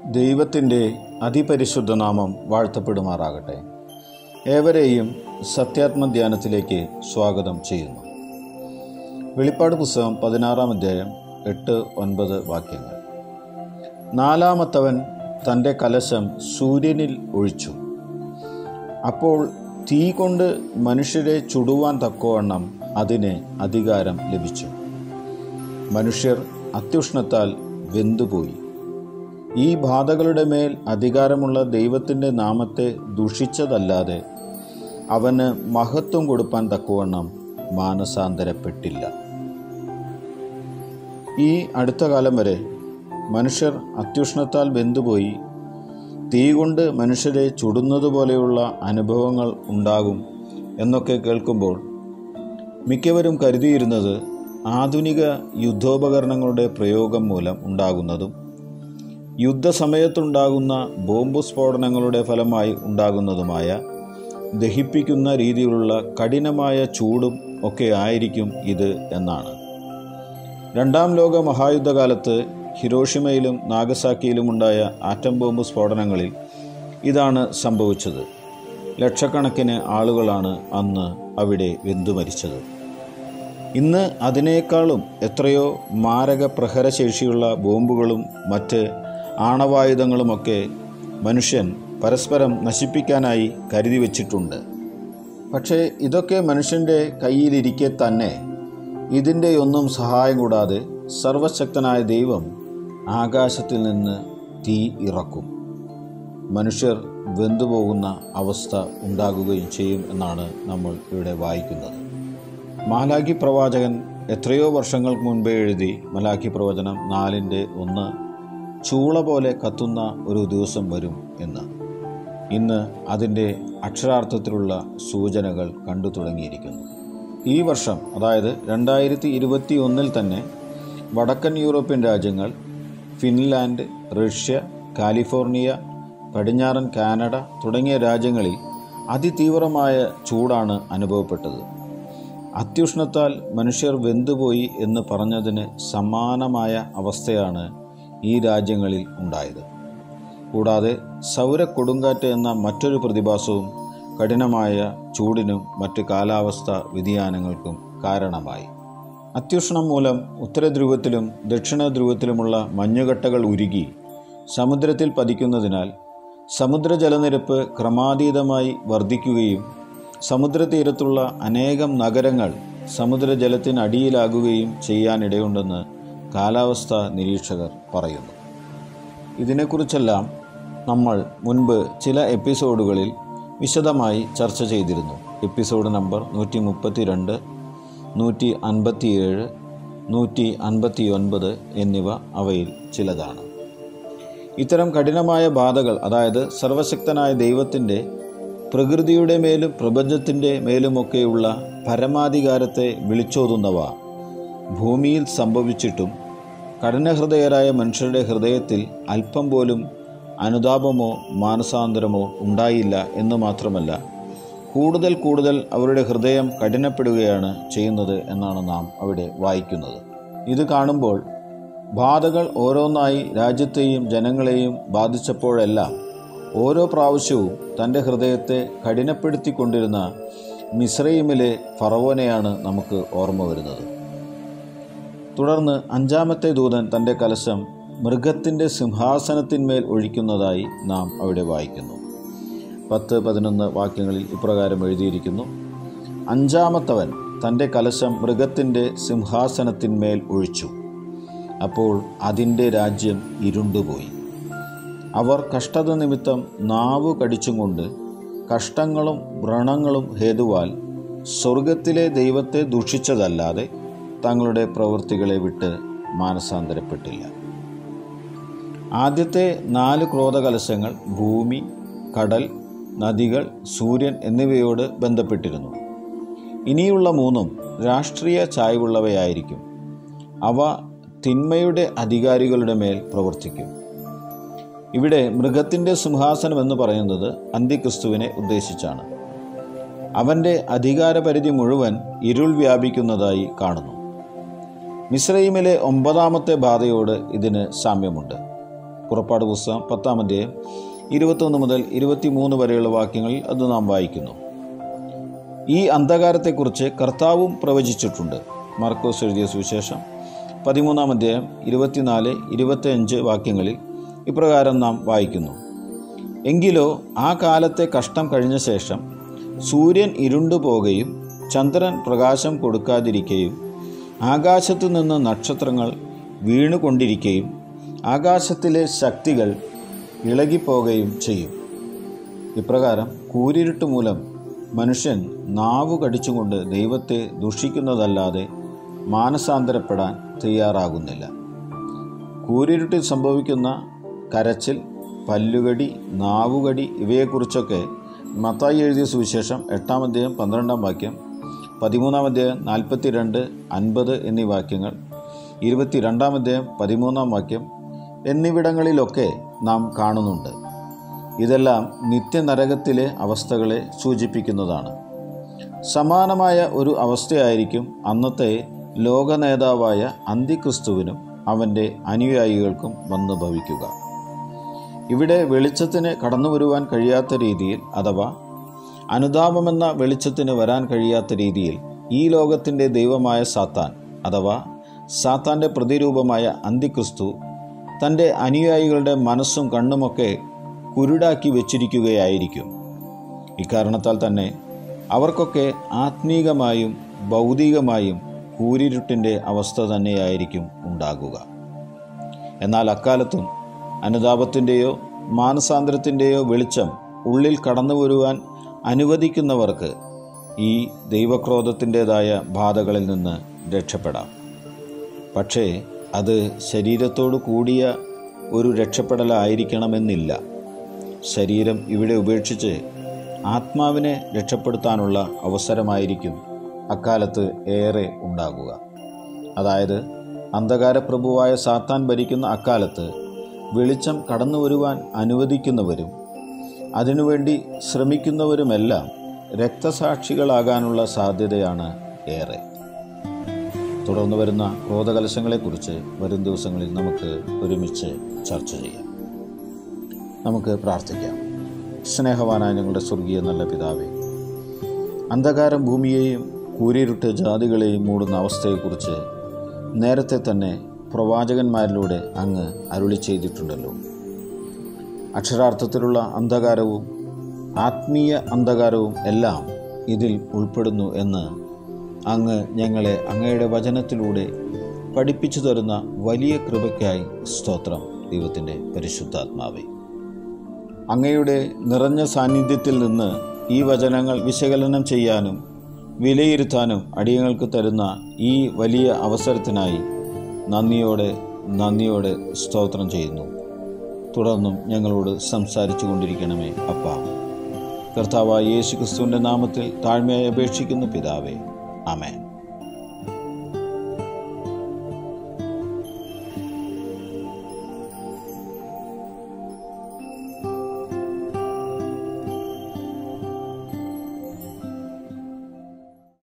ദൈവത്തിൻ്റെ അതിപരിശുദ്ധ നാമം വാഴ്ത്തപ്പെടുമാറാകട്ടെ ഏവരെയും സത്യാത്മധ്യാനത്തിലേക്ക് സ്വാഗതം ചെയ്യുന്നു വെളിപ്പാട് പുസ്തകം പതിനാറാം അധ്യായം എട്ട് ഒൻപത് വാക്യങ്ങൾ നാലാമത്തവൻ തൻ്റെ കലശം സൂര്യനിൽ ഒഴിച്ചു അപ്പോൾ തീ കൊണ്ട് മനുഷ്യരെ ചുടുവാൻ തക്കവണ്ണം അതിന് അധികാരം ലഭിച്ചു മനുഷ്യർ അത്യുഷ്ണത്താൽ വെന്തുപോയി ഈ ബാധകളുടെ മേൽ അധികാരമുള്ള ദൈവത്തിൻ്റെ നാമത്തെ ദുഷിച്ചതല്ലാതെ അവന് മഹത്വം കൊടുപ്പാൻ തക്കവണ്ണം മാനസാന്തരപ്പെട്ടില്ല ഈ അടുത്ത കാലം വരെ മനുഷ്യർ അത്യുഷ്ണത്താൽ വെന്തുപോയി തീ കൊണ്ട് മനുഷ്യരെ ചുടുന്നതുപോലെയുള്ള അനുഭവങ്ങൾ ഉണ്ടാകും എന്നൊക്കെ കേൾക്കുമ്പോൾ മിക്കവരും കരുതിയിരുന്നത് ആധുനിക യുദ്ധോപകരണങ്ങളുടെ പ്രയോഗം മൂലം ഉണ്ടാകുന്നതും യുദ്ധസമയത്തുണ്ടാകുന്ന ബോംബ് സ്ഫോടനങ്ങളുടെ ഫലമായി ഉണ്ടാകുന്നതുമായ ദഹിപ്പിക്കുന്ന രീതിയിലുള്ള കഠിനമായ ചൂടും ഒക്കെ ആയിരിക്കും ഇത് എന്നാണ് രണ്ടാം ലോക മഹായുദ്ധകാലത്ത് ഹിരോഷിമയിലും നാഗസാക്കിയിലും ഉണ്ടായ ആറ്റം ബോംബ് സ്ഫോടനങ്ങളിൽ ഇതാണ് സംഭവിച്ചത് ലക്ഷക്കണക്കിന് ആളുകളാണ് അന്ന് അവിടെ വെന്തുമരിച്ചത് ഇന്ന് അതിനേക്കാളും എത്രയോ മാരക പ്രഹരശേഷിയുള്ള ബോംബുകളും മറ്റ് ആണവായുധങ്ങളുമൊക്കെ മനുഷ്യൻ പരസ്പരം നശിപ്പിക്കാനായി കരുതി വച്ചിട്ടുണ്ട് പക്ഷേ ഇതൊക്കെ മനുഷ്യൻ്റെ കയ്യിലിരിക്കെ തന്നെ ഇതിൻ്റെയൊന്നും സഹായം കൂടാതെ സർവശക്തനായ ദൈവം ആകാശത്തിൽ നിന്ന് തീ ഇറക്കും മനുഷ്യർ വെന്തുപോകുന്ന അവസ്ഥ ഉണ്ടാകുകയും ചെയ്യും എന്നാണ് നമ്മൾ ഇവിടെ വായിക്കുന്നത് മാലാഖി പ്രവാചകൻ എത്രയോ വർഷങ്ങൾക്ക് മുൻപേ എഴുതി മലാഖി പ്രവചനം നാലിൻ്റെ ഒന്ന് ചൂള പോലെ കത്തുന്ന ഒരു ദിവസം വരും എന്ന് ഇന്ന് അതിൻ്റെ അക്ഷരാർത്ഥത്തിലുള്ള സൂചനകൾ കണ്ടു തുടങ്ങിയിരിക്കുന്നു ഈ വർഷം അതായത് രണ്ടായിരത്തി ഇരുപത്തി ഒന്നിൽ തന്നെ വടക്കൻ യൂറോപ്യൻ രാജ്യങ്ങൾ ഫിൻലാൻഡ് റഷ്യ കാലിഫോർണിയ പടിഞ്ഞാറൻ കാനഡ തുടങ്ങിയ രാജ്യങ്ങളിൽ അതിതീവ്രമായ ചൂടാണ് അനുഭവപ്പെട്ടത് അത്യുഷ്ണത്താൽ മനുഷ്യർ വെന്തുപോയി എന്ന് പറഞ്ഞതിന് സമാനമായ അവസ്ഥയാണ് ഈ രാജ്യങ്ങളിൽ ഉണ്ടായത് കൂടാതെ സൗര കൊടുങ്കാറ്റ് എന്ന മറ്റൊരു പ്രതിഭാസവും കഠിനമായ ചൂടിനും മറ്റ് കാലാവസ്ഥ വ്യതിയാനങ്ങൾക്കും കാരണമായി അത്യുഷ്ണം മൂലം ഉത്തരധ്രുവത്തിലും ദക്ഷിണ ധ്രുവത്തിലുമുള്ള മഞ്ഞുകട്ടകൾ ഉരുകി സമുദ്രത്തിൽ പതിക്കുന്നതിനാൽ സമുദ്രജലനിരപ്പ് ക്രമാതീതമായി വർദ്ധിക്കുകയും സമുദ്രതീരത്തുള്ള അനേകം നഗരങ്ങൾ സമുദ്രജലത്തിനടിയിലാകുകയും ചെയ്യാനിടയുണ്ടെന്ന് കാലാവസ്ഥാ നിരീക്ഷകർ പറയുന്നു ഇതിനെക്കുറിച്ചെല്ലാം നമ്മൾ മുൻപ് ചില എപ്പിസോഡുകളിൽ വിശദമായി ചർച്ച ചെയ്തിരുന്നു എപ്പിസോഡ് നമ്പർ നൂറ്റി മുപ്പത്തി രണ്ട് നൂറ്റി അൻപത്തിയേഴ് നൂറ്റി അൻപത്തി ഒൻപത് എന്നിവ അവയിൽ ചിലതാണ് ഇത്തരം കഠിനമായ ബാധകൾ അതായത് സർവശക്തനായ ദൈവത്തിൻ്റെ പ്രകൃതിയുടെ മേലും പ്രപഞ്ചത്തിൻ്റെ മേലുമൊക്കെയുള്ള പരമാധികാരത്തെ വിളിച്ചോതുന്നവ ഭൂമിയിൽ സംഭവിച്ചിട്ടും കഠിനഹൃദയരായ മനുഷ്യരുടെ ഹൃദയത്തിൽ അല്പം പോലും അനുതാപമോ മാനസാന്തരമോ ഉണ്ടായില്ല എന്ന് മാത്രമല്ല കൂടുതൽ കൂടുതൽ അവരുടെ ഹൃദയം കഠിനപ്പെടുകയാണ് ചെയ്യുന്നത് എന്നാണ് നാം അവിടെ വായിക്കുന്നത് ഇത് കാണുമ്പോൾ ബാധകൾ ഓരോന്നായി രാജ്യത്തെയും ജനങ്ങളെയും ബാധിച്ചപ്പോഴെല്ലാം ഓരോ പ്രാവശ്യവും തൻ്റെ ഹൃദയത്തെ കഠിനപ്പെടുത്തിക്കൊണ്ടിരുന്ന മിശ്രയിമിലെ ഫറവോനെയാണ് നമുക്ക് ഓർമ്മ വരുന്നത് തുടർന്ന് അഞ്ചാമത്തെ ദൂതൻ തൻ്റെ കലശം മൃഗത്തിൻ്റെ സിംഹാസനത്തിന്മേൽ ഒഴിക്കുന്നതായി നാം അവിടെ വായിക്കുന്നു പത്ത് പതിനൊന്ന് വാക്യങ്ങളിൽ ഇപ്രകാരം എഴുതിയിരിക്കുന്നു അഞ്ചാമത്തവൻ തൻ്റെ കലശം മൃഗത്തിൻ്റെ സിംഹാസനത്തിന്മേൽ ഒഴിച്ചു അപ്പോൾ അതിൻ്റെ രാജ്യം ഇരുണ്ടുപോയി അവർ കഷ്ടത നിമിത്തം നാവു കടിച്ചും കൊണ്ട് കഷ്ടങ്ങളും വ്രണങ്ങളും ഹേതുവാൽ സ്വർഗത്തിലെ ദൈവത്തെ ദൂഷിച്ചതല്ലാതെ തങ്ങളുടെ പ്രവൃത്തികളെ വിട്ട് മാനസാന്തരപ്പെട്ടില്ല ആദ്യത്തെ നാല് ക്രോധകലശങ്ങൾ ഭൂമി കടൽ നദികൾ സൂര്യൻ എന്നിവയോട് ബന്ധപ്പെട്ടിരുന്നു ഇനിയുള്ള മൂന്നും രാഷ്ട്രീയ ചായ്വുള്ളവയായിരിക്കും അവ തിന്മയുടെ അധികാരികളുടെ മേൽ പ്രവർത്തിക്കും ഇവിടെ മൃഗത്തിൻ്റെ സിംഹാസനം എന്ന് പറയുന്നത് അന്തിക്രിസ്തുവിനെ ഉദ്ദേശിച്ചാണ് അവൻ്റെ അധികാരപരിധി മുഴുവൻ ഇരുൾ വ്യാപിക്കുന്നതായി കാണുന്നു മിസ്രൈമിലെ ഒമ്പതാമത്തെ ബാധയോട് ഇതിന് സാമ്യമുണ്ട് പുറപ്പാട് പുസ്തകം പത്താം അധ്യായം ഇരുപത്തൊന്ന് മുതൽ ഇരുപത്തിമൂന്ന് വരെയുള്ള വാക്യങ്ങളിൽ അത് നാം വായിക്കുന്നു ഈ അന്ധകാരത്തെക്കുറിച്ച് കർത്താവും പ്രവചിച്ചിട്ടുണ്ട് മാർക്കോസ് എഴുതിയ സുവിശേഷം പതിമൂന്നാം അധ്യായം ഇരുപത്തിനാല് ഇരുപത്തിയഞ്ച് വാക്യങ്ങളിൽ ഇപ്രകാരം നാം വായിക്കുന്നു എങ്കിലോ ആ കാലത്തെ കഷ്ടം കഴിഞ്ഞ ശേഷം സൂര്യൻ ഇരുണ്ടുപോകുകയും ചന്ദ്രൻ പ്രകാശം കൊടുക്കാതിരിക്കുകയും ആകാശത്തു നിന്ന് നക്ഷത്രങ്ങൾ വീണുകൊണ്ടിരിക്കുകയും ആകാശത്തിലെ ശക്തികൾ ഇളകിപ്പോകുകയും ചെയ്യും ഇപ്രകാരം കൂരിരുട്ട് മൂലം മനുഷ്യൻ നാവു കടിച്ചുകൊണ്ട് ദൈവത്തെ ദുഷിക്കുന്നതല്ലാതെ മാനസാന്തരപ്പെടാൻ തയ്യാറാകുന്നില്ല കൂരിരുട്ടിൽ സംഭവിക്കുന്ന കരച്ചിൽ പല്ലുകടി നാവുകടി ഇവയെക്കുറിച്ചൊക്കെ മത്തായി എഴുതിയ സുവിശേഷം എട്ടാം അധ്യായം പന്ത്രണ്ടാം വാക്യം പതിമൂന്നാം അധ്യായം നാൽപ്പത്തി രണ്ട് അൻപത് എന്നീ വാക്യങ്ങൾ ഇരുപത്തിരണ്ടാം അധ്യായം പതിമൂന്നാം വാക്യം എന്നിവിടങ്ങളിലൊക്കെ നാം കാണുന്നുണ്ട് ഇതെല്ലാം നിത്യനരകത്തിലെ അവസ്ഥകളെ സൂചിപ്പിക്കുന്നതാണ് സമാനമായ ഒരു അവസ്ഥയായിരിക്കും അന്നത്തെ ലോക നേതാവായ അന്തിക്രിസ്തുവിനും അവൻ്റെ അനുയായികൾക്കും വന്നു ഭവിക്കുക ഇവിടെ വെളിച്ചത്തിന് കടന്നു വരുവാൻ കഴിയാത്ത രീതിയിൽ അഥവാ അനുതാപമെന്ന വെളിച്ചത്തിന് വരാൻ കഴിയാത്ത രീതിയിൽ ഈ ലോകത്തിൻ്റെ ദൈവമായ സാത്താൻ അഥവാ സാത്താൻ്റെ പ്രതിരൂപമായ അന്തിക്രിസ്തു തൻ്റെ അനുയായികളുടെ മനസ്സും കണ്ണുമൊക്കെ കുരുടാക്കി വച്ചിരിക്കുകയായിരിക്കും ഇക്കാരണത്താൽ തന്നെ അവർക്കൊക്കെ ആത്മീകമായും ഭൗതികമായും കൂരിരുട്ടിൻ്റെ അവസ്ഥ തന്നെയായിരിക്കും ഉണ്ടാകുക എന്നാൽ അക്കാലത്തും അനുതാപത്തിൻ്റെയോ മാനസാന്തരത്തിൻ്റെയോ വെളിച്ചം ഉള്ളിൽ കടന്നു വരുവാൻ അനുവദിക്കുന്നവർക്ക് ഈ ദൈവക്രോധത്തിൻ്റെതായ ബാധകളിൽ നിന്ന് രക്ഷപ്പെടാം പക്ഷേ അത് ശരീരത്തോടു കൂടിയ ഒരു രക്ഷപ്പെടലായിരിക്കണമെന്നില്ല ശരീരം ഇവിടെ ഉപേക്ഷിച്ച് ആത്മാവിനെ രക്ഷപ്പെടുത്താനുള്ള അവസരമായിരിക്കും അക്കാലത്ത് ഏറെ ഉണ്ടാകുക അതായത് അന്ധകാരപ്രഭുവായ സാത്താൻ ഭരിക്കുന്ന അക്കാലത്ത് വെളിച്ചം കടന്നു വരുവാൻ അനുവദിക്കുന്നവരും അതിനുവേണ്ടി ശ്രമിക്കുന്നവരുമെല്ലാം രക്തസാക്ഷികളാകാനുള്ള സാധ്യതയാണ് ഏറെ തുടർന്ന് വരുന്ന ക്രോധകലശങ്ങളെക്കുറിച്ച് വരും ദിവസങ്ങളിൽ നമുക്ക് ഒരുമിച്ച് ചർച്ച ചെയ്യാം നമുക്ക് പ്രാർത്ഥിക്കാം സ്നേഹവാനായ ഞങ്ങളുടെ സ്വർഗീയ നല്ല പിതാവേ അന്ധകാരം ഭൂമിയെയും കൂരിരുട്ട് ജാതികളെയും മൂടുന്ന അവസ്ഥയെക്കുറിച്ച് നേരത്തെ തന്നെ പ്രവാചകന്മാരിലൂടെ അങ്ങ് അരുളി ചെയ്തിട്ടുണ്ടല്ലോ അക്ഷരാർത്ഥത്തിലുള്ള അന്ധകാരവും ആത്മീയ അന്ധകാരവും എല്ലാം ഇതിൽ ഉൾപ്പെടുന്നു എന്ന് അങ്ങ് ഞങ്ങളെ അങ്ങയുടെ വചനത്തിലൂടെ പഠിപ്പിച്ചു തരുന്ന വലിയ കൃപയ്ക്കായി സ്തോത്രം ദൈവത്തിൻ്റെ പരിശുദ്ധാത്മാവേ അങ്ങയുടെ നിറഞ്ഞ സാന്നിധ്യത്തിൽ നിന്ന് ഈ വചനങ്ങൾ വിശകലനം ചെയ്യാനും വിലയിരുത്താനും അടിയങ്ങൾക്ക് തരുന്ന ഈ വലിയ അവസരത്തിനായി നന്ദിയോടെ നന്ദിയോടെ സ്തോത്രം ചെയ്യുന്നു തുടർന്നും ഞങ്ങളോട് സംസാരിച്ചു കൊണ്ടിരിക്കണമേ അപ്പ കർത്താവായ യേശു ക്രിസ്തുവിൻ്റെ നാമത്തിൽ താഴ്മയായി അപേക്ഷിക്കുന്ന പിതാവേ ആമേൻ